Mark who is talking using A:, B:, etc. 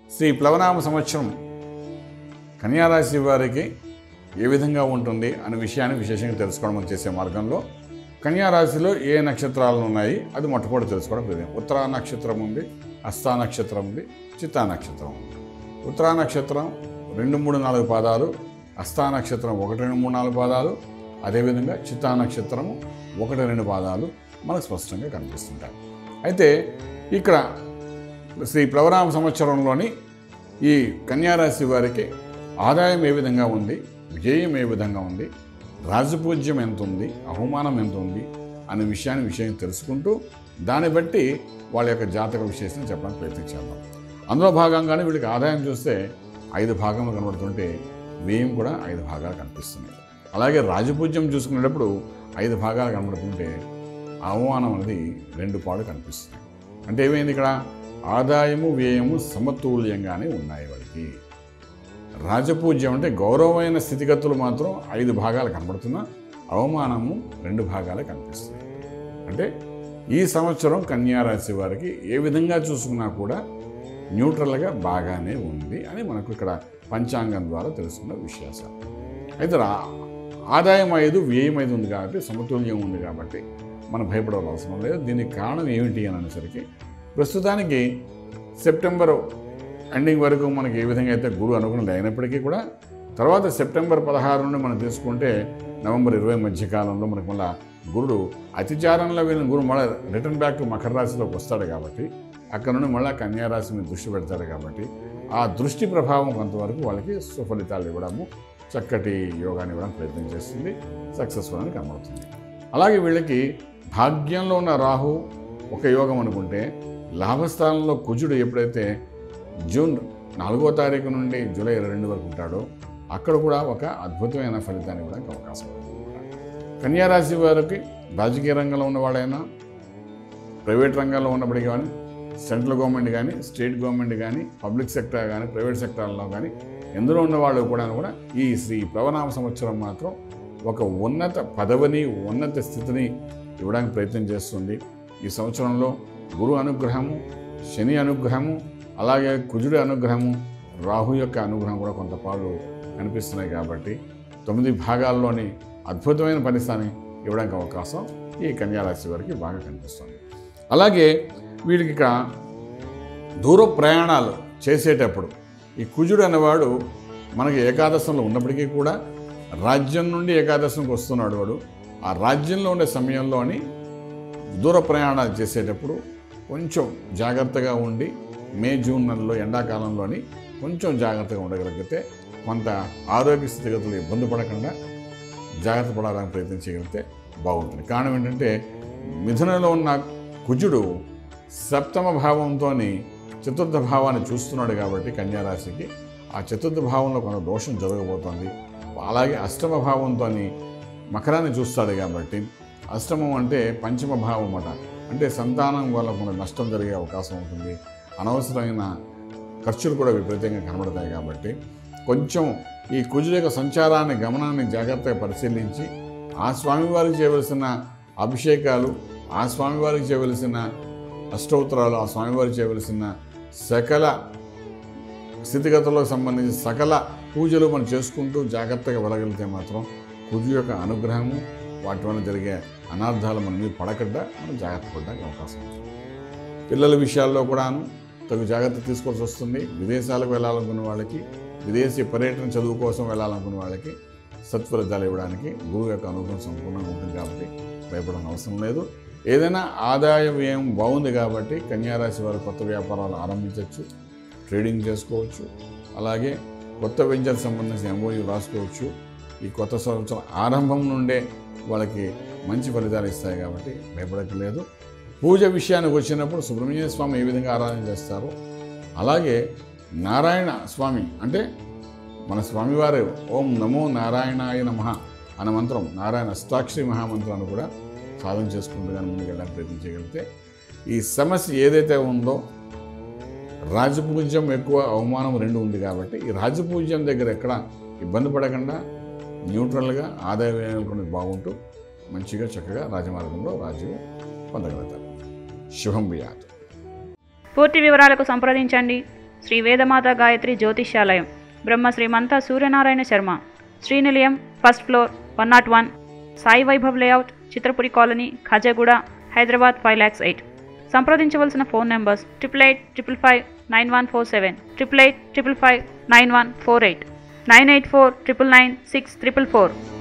A: శ్రీ ప్లవనామ సంవత్సరం కన్యారాశి వారికి ఏ విధంగా ఉంటుంది అనే విషయాన్ని విశేషంగా తెలుసుకోవడం చేసే మార్గంలో కన్యారాశిలో ఏ నక్షత్రాలు ఉన్నాయి అది మొట్టమొదటి తెలుసుకోవడం ప్రయత్నం ఉత్తరా నక్షత్రం ఉంది హస్తా నక్షత్రం ఉంది చిత్తా నక్షత్రం ఉంది ఉత్తరా నక్షత్రం రెండు మూడు నాలుగు పాదాలు హస్తా నక్షత్రం ఒకటి రెండు మూడు నాలుగు పాదాలు అదేవిధంగా చిత్తా నక్షత్రము ఒకటి రెండు పాదాలు మనకు స్పష్టంగా కనిపిస్తుంటాయి అయితే ఇక్కడ శ్రీ ప్లవరామ సంవత్సరంలోని ఈ కన్యారాశి వారికి ఆదాయం ఏ విధంగా ఉంది వ్యయం ఏ విధంగా ఉంది రాజపూజ్యం ఎంత ఉంది అవమానం ఎంత ఉంది అనే విషయాన్ని విషయం తెలుసుకుంటూ దాన్ని బట్టి వాళ్ళ యొక్క జాతక విశేషం చెప్పడానికి ప్రయత్నించేద్దాం అందులో భాగంగానే వీళ్ళకి ఆదాయం చూస్తే ఐదు భాగములు కనబడుతుంటే వ్యయం కూడా ఐదు భాగాలు కనిపిస్తుంది అలాగే రాజపూజ్యం చూసుకునేటప్పుడు ఐదు భాగాలు కనబడుతుంటే అవమానం అనేది రెండు పాడు కనిపిస్తుంది అంటే ఏమైంది ఇక్కడ ఆదాయము వ్యయము సమతుల్యంగానే ఉన్నాయి వాడికి రాజపూజ్యం అంటే గౌరవమైన స్థితిగతులు మాత్రం ఐదు భాగాలు కనబడుతున్నా అవమానము రెండు భాగాలే కనిపిస్తుంది అంటే ఈ సంవత్సరం కన్యారాశి వారికి ఏ విధంగా చూసుకున్నా కూడా న్యూట్రల్గా బాగానే ఉంది అని మనకు ఇక్కడ పంచాంగం ద్వారా తెలుసుకున్న విశ్వాసాలు అయితే రా- ఆదాయం ఐదు వ్యయం ఐదు ఉంది కాబట్టి సమతుల్యం ఉంది కాబట్టి మనం భయపడవలసిన అవసరం లేదు దీనికి కారణం ఏమిటి అని అనేసరికి ప్రస్తుతానికి సెప్టెంబర్ ఎండింగ్ వరకు మనకి ఏ విధంగా అయితే గురు అనుగుణం అయినప్పటికీ కూడా తర్వాత సెప్టెంబర్ పదహారు నుండి మనం తీసుకుంటే నవంబర్ ఇరవై మధ్య కాలంలో మనకు మళ్ళీ గురుడు అతిచారంలో వెళ్ళిన గురు మళ్ళీ రిటర్న్ బ్యాక్ టు మకర రాశిలోకి వస్తాడు కాబట్టి అక్కడ నుండి మళ్ళీ కన్యారాశి మీద దృష్టి పెడతాడు కాబట్టి ఆ దృష్టి ప్రభావం కొంతవరకు వాళ్ళకి సుఫలితాలు ఇవ్వడము చక్కటి యోగాన్ని ఇవ్వడం ప్రయత్నం చేస్తుంది సక్సెస్ఫుల్ అని కనబడుతుంది అలాగే వీళ్ళకి భాగ్యంలో ఉన్న రాహు ఒక యోగం అనుకుంటే లాభస్థానంలో కుజుడు ఎప్పుడైతే జూన్ నాలుగో తారీఖు నుండి జూలై ఇరవై రెండు వరకు ఉంటాడో అక్కడ కూడా ఒక అద్భుతమైన ఫలితాన్ని ఇవ్వడానికి అవకాశం ఉంది కన్యారాశి వారికి రాజకీయ రంగంలో ఉన్న వాళ్ళైనా ప్రైవేట్ రంగంలో ఉన్నప్పటికీ కానీ సెంట్రల్ గవర్నమెంట్ కానీ స్టేట్ గవర్నమెంట్ కానీ పబ్లిక్ సెక్టర్ కానీ ప్రైవేట్ సెక్టార్లో కానీ ఎందులో ఉన్న వాళ్ళు కూడా కూడా ఈ శ్రీ ప్లవనామ సంవత్సరం మాత్రం ఒక ఉన్నత పదవిని ఉన్నత స్థితిని ఇవ్వడానికి ప్రయత్నం చేస్తుంది ఈ సంవత్సరంలో గురు అనుగ్రహము శని అనుగ్రహము అలాగే కుజుడి అనుగ్రహము రాహు యొక్క అనుగ్రహం కూడా కొంతపాటు కనిపిస్తున్నాయి కాబట్టి తొమ్మిది భాగాల్లోని అద్భుతమైన ఫలితాన్ని ఇవ్వడానికి అవకాశం ఈ కన్యారాశి వారికి బాగా కనిపిస్తుంది అలాగే వీడికి ఇక దూర ప్రయాణాలు చేసేటప్పుడు ఈ కుజుడు అనేవాడు మనకి ఏకాదశంలో ఉన్నప్పటికీ కూడా రాజ్యం నుండి ఏకాదశంకి వస్తున్నాడు వాడు ఆ రాజ్యంలో ఉండే సమయంలోని దూర ప్రయాణాలు చేసేటప్పుడు కొంచెం జాగ్రత్తగా ఉండి మే జూన్ నెలలో ఎండాకాలంలోని కొంచెం జాగ్రత్తగా ఉండగలిగితే కొంత ఆరోగ్య స్థితిగతులు ఇబ్బంది పడకుండా జాగ్రత్త పడాలని ప్రయత్నం చేయగలిగితే బాగుంటుంది కారణం ఏంటంటే మిథునంలో ఉన్న కుజుడు సప్తమ భావంతో చతుర్థ భావాన్ని చూస్తున్నాడు కాబట్టి కన్యారాశికి ఆ చతుర్థ భావంలో కొంత దోషం జరగబోతోంది అలాగే అష్టమ భావంతో మకరాన్ని చూస్తాడు కాబట్టి అష్టమం అంటే పంచమ భావం అట అంటే సంతానం వల్ల కొంత నష్టం జరిగే అవకాశం ఉంటుంది అనవసరమైన ఖర్చులు కూడా విపరీతంగా కనబడతాయి కాబట్టి కొంచెం ఈ కుజుల యొక్క సంచారాన్ని గమనాన్ని జాగ్రత్తగా పరిశీలించి ఆ స్వామివారికి చేయవలసిన అభిషేకాలు ఆ స్వామివారికి చేయవలసిన అష్టోత్తరాలు ఆ స్వామివారికి చేయవలసిన సకల స్థితిగతులకు సంబంధించి సకల పూజలు మనం చేసుకుంటూ జాగ్రత్తగా వెళ్ళగలిగితే మాత్రం కుజు యొక్క అనుగ్రహము వాటి వల్ల జరిగే అనార్థాలు మన మీద పడకుండా మనం జాగ్రత్త పడడానికి అవకాశం ఉంది పిల్లల విషయాల్లో కూడాను తగు జాగ్రత్త తీసుకోవాల్సి వస్తుంది విదేశాలకు వెళ్ళాలనుకున్న వాళ్ళకి విదేశీ పర్యటన చదువు కోసం వెళ్ళాలనుకున్న వాళ్ళకి సత్ఫలితాలు ఇవ్వడానికి గురువు యొక్క అనుగ్రహం సంపూర్ణంగా ఉంటుంది కాబట్టి భయపడడం అవసరం లేదు ఏదైనా ఆదాయ వ్యయం బాగుంది కాబట్టి కన్యారాశి వారు కొత్త వ్యాపారాలు ఆరంభించవచ్చు ట్రేడింగ్ చేసుకోవచ్చు అలాగే కొత్త వెంచర్ సంబంధించిన ఎంఓయూ రాసుకోవచ్చు ఈ కొత్త సంవత్సరం ఆరంభం నుండే వాళ్ళకి మంచి ఫలితాలు ఇస్తాయి కాబట్టి భయపడక్కర్లేదు పూజ విషయానికి వచ్చినప్పుడు సుబ్రహ్మణ్య స్వామి ఏ విధంగా ఆరాధన చేస్తారో అలాగే నారాయణ స్వామి అంటే మన స్వామివారు ఓం నమో నారాయణాయ నమ అనే మంత్రం నారాయణ అష్టాక్షరి మహామంత్రాన్ని కూడా సాధన చేసుకుంటూ కానీ ముందుకు వెళ్ళడానికి ప్రయత్నించగలిగితే ఈ సమస్య ఏదైతే ఉందో రాజపూజ్యం ఎక్కువ అవమానం రెండు ఉంది కాబట్టి ఈ రాజపూజ్యం దగ్గర ఎక్కడ ఇబ్బంది పడకుండా న్యూట్రల్గా ఆదాయ వ్యయాలు కూడా బాగుంటూ మంచిగా చక్కగా రాజమార్గంలో రాజ్యం పొందగలుగుతారు శుభం బియాత్
B: పూర్తి వివరాలకు సంప్రదించండి Shri Vedamata Gayatri Jyotishyalayam Brahma Srimantha Suryanarayana Sharma Srinilayam first floor one nought one Sai Vaibhav layout Chitrapuri colony Khajaguda Hyderabad five lakhs eight సంప్రదించవలసిన phone numbers triple eight triple five nine one four seven triple eight triple five nine one four eight nine eight four triple nine six triple four